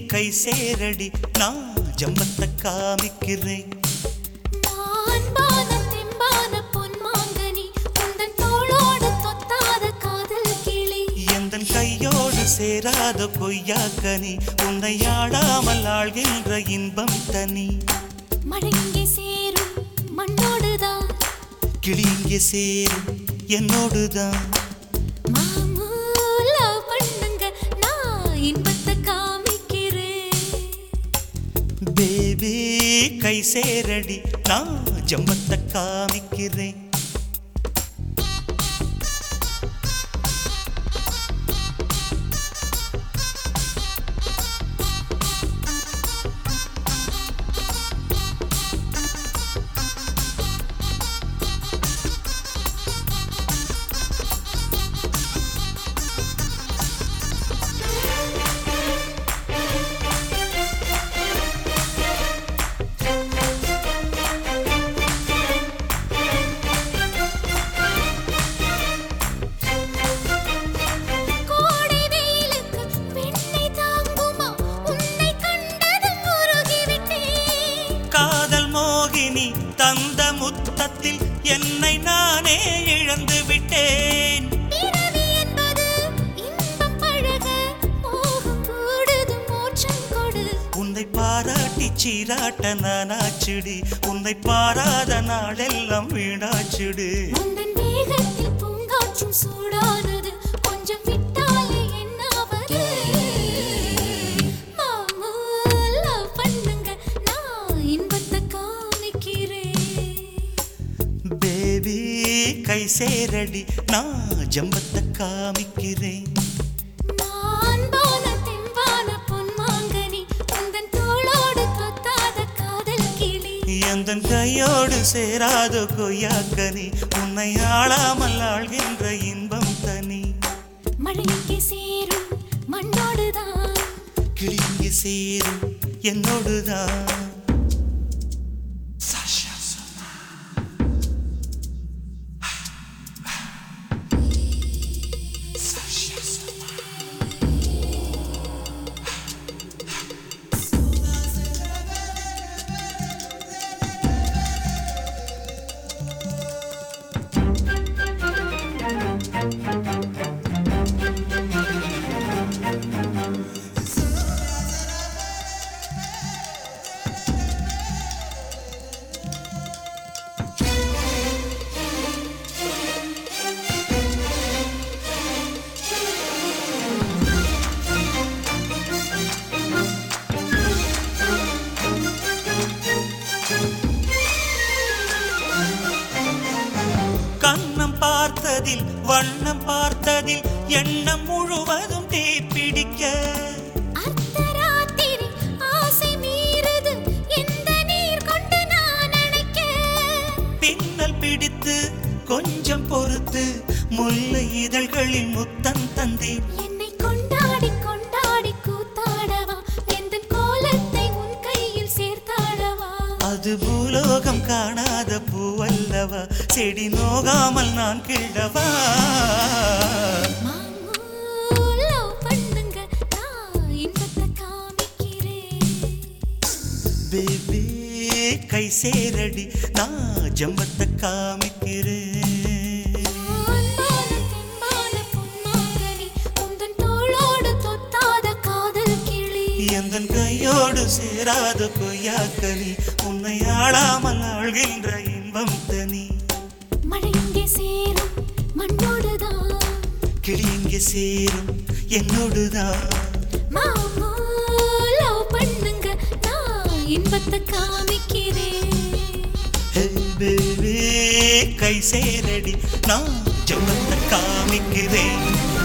கை சேரடி நான் ஜம்பத்தை காமிக்கிறேன் அன்பான தெம்பான பொன்மாங்கனி உந்தன் தோளோடு தொத்தாத காதல் கிளி எந்தன் கையோடு சேராத பொய்யாக்கனி உன்னை ஆடாமல் ஆழ்கின்ற இன்பம் தனி மழை இங்கே சேரும் மண்ணோடுதான் கிளி இங்கே சேரும் என்னோடுதான் மாமூ love பண்ணுங்க நான் இன்பத்தை காமிக்கிறேன் பேபி கை சேரடி நான் ஜம்பத்தை காமிக்கிறேன் கோடை வெயிலுக்கு வெண்ணை தாங்குமா உன்னை கண்டதும் உருகிவிட்டேன் காதல் மோகினி தந்த முத்தத்தில் என்னை நானே இழந்து விட்டேன் பிறவி என்பது இன்பம் பழக மோகம் கூடுது மோட்சம் கொடு உன்னை பாராட்டி சீராட்ட நானாச்சுடி உன்னை பாராத நாளெல்லாம் வீணாச்சுடு உந்தன் வேகத்தில் பூங்காற்றும் சூடானது கொஞ்சம் விட்டாலே என்னாவது மாமூ love பண்ணுங்க நான் இன்பத்தை காமிக்கிறேன் பேபி கை சேரடி நான் ஜம்பத்தை காமிக்கிறேன் நான் பான தெம்பான பொன்மாங்கனி உந்தன் தோளோடு தொத்தாத காதல் கிளி எந்தன் கையோடு சேராத கொய்யாக்கனி உன்னை ஆளாமல் ஆழ்கின்ற இன்பம் தனி மழை இங்கே சேரும் மண்ணோடுதான் கிளிங்கு சேரும் என்னோடுதான் கண்ணம் பார்த்ததில் வண்ணம் பார்த்ததில் எண்ணம் முழுவதும் தீப்பிடிக்க அர்த்தராத்திரி ஆசை மீறுது எந்த நீர் கொண்டு நான் அணைக்க பின்னல் பிடித்து கொஞ்சம் பொறுத்து முல்லை இதழ்களில் முத்தம் தந்தேன் என்னை கொண்டாடி கொண்டாடி கூத்தாடவா எந்த கோலத்தை உன் கையில் சேர்த்தாடவா அது பூலோகம் காணாத பூவல்லவா செடி நோகாமல் நான் கிழவா மாமூ love பண்ணுங்க நான் இன்பத்தை காமிக்கிறேன் பேபி கை சேரடி நான் ஜம்பத்தை காமிக்கிறேன் அன்பான தெம்பான பொன்மாங்கனி உந்தன் தோளோடு தொத்தாத காதல் கிளி எந்தன் கையோடு சேராத பொய்யாக்கனி உன்னை ஆளாமல் ஆழ்கின்ற இன்பம் தனி மழை இங்கே சேரும் மண்ணோடுதான் கிளி இங்கே சேரும் என்னோடுதான் மாமூ love பண்ணுங்க நான் இன்பத்தை காமிக்கிறேன் ஹே பேபி கை சேரடி நான் ஜம்பத்தை காமிக்கிறேன்